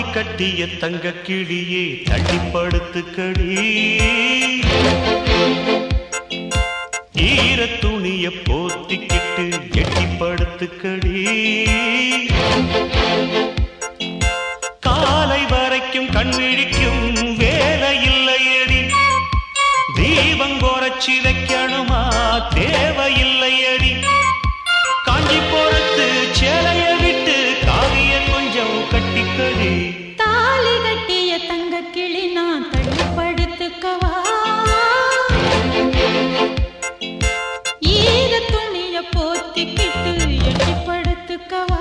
கட்டிய தங்க கிளியே தள்ளிப்படுத்துக்கடி ஈர துணிய போத்திக்கிட்டு எட்டிப்படுத்துக்கடி காலை வரைக்கும் கண்விழிக்கும் வேலை இல்லையடி தீபம் குறைச்சி வைக்கணுமா தேவையில்லையடி காஞ்சி போறத்து சேலைய விட்டு காவிய கொஞ்சம் கட்டிக்கடி தாலி கட்டிய தங்க கிளி நான் தள்ளிப்படுத்துக்கவா ஈர துணிய போத்திக்கிட்டு எட்டிப்படுத்துக்கவா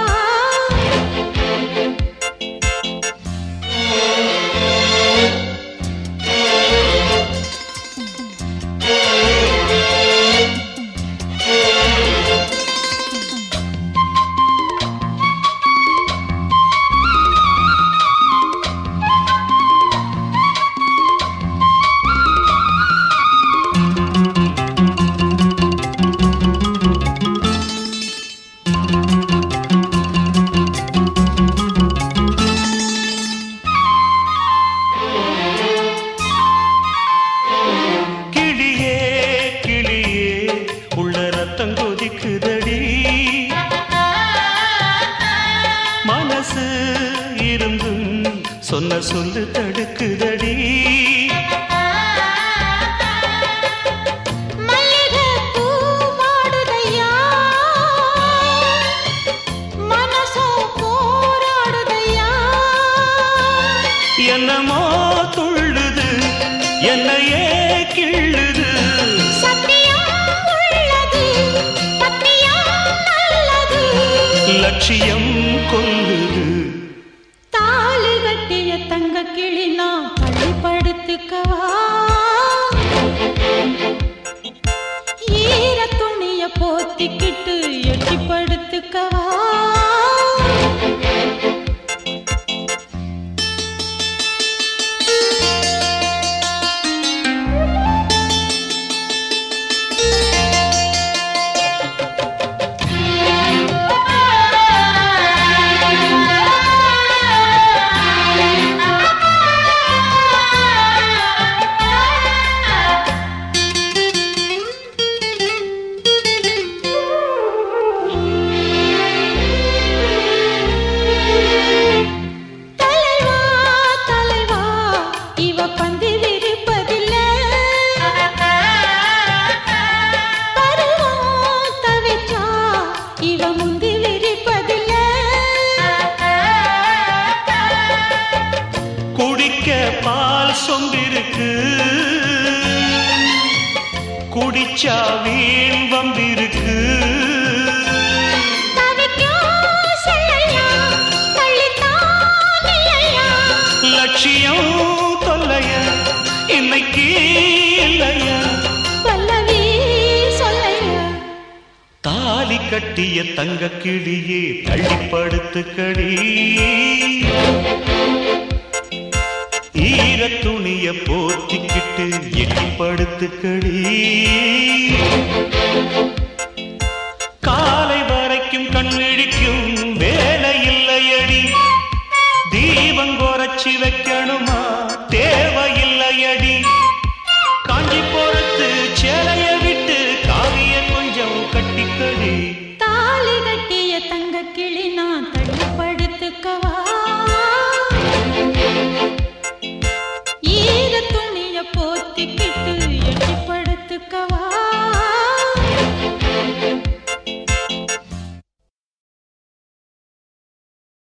கிளியே கிளியே உள்ள ரத்தம் கொதிக்குதடி மனசு இருந்தும் சொன்ன சொல்லு தடுக்குதடி மல்லிகை பூ வாடுதையா மனசோ போராடுதையா என்னமோ துள்ளுது என்னையே கிள்ளுது சத்தியம் உள்ளது சத்தியம் நல்லது லட்சியம் கொல்லுது தாலி கட்டிய தங்க கிளி நான் தள்ளிப்படுத்துக்கவா ஈர துணிய போத்திக்கிட்டு எட்டிப்படுத்துக்கவா தலைவா தலைவா இவ பந்து விரிப்பதில்ல பருவம் தவிச்சா இவ முந்தி விரிப்பதில்ல குடிக்க பால் சொம்பிருக்கு குடிச்சா வீண் வம்பிருக்கு தவிக்கும் செல்லையா தள்ளித்தான் இல்லையா லட்சியம் தொல்லைய இன்னைக்கு இல்லையா பல்லவி சொல்லையா தாலி கட்டிய தங்க கிளியே தள்ளிப்படுத்துக்கடி ஈர துணிய போத்திக்கிட்டு எட்டிப்படுத்துக்கடி காலை வரைக்கும் கண்விழிக்கும் வேலை இல்லையடி தீபம் குறைச்சி வைக்கணுமா தேவையில்லையடி காஞ்சி போற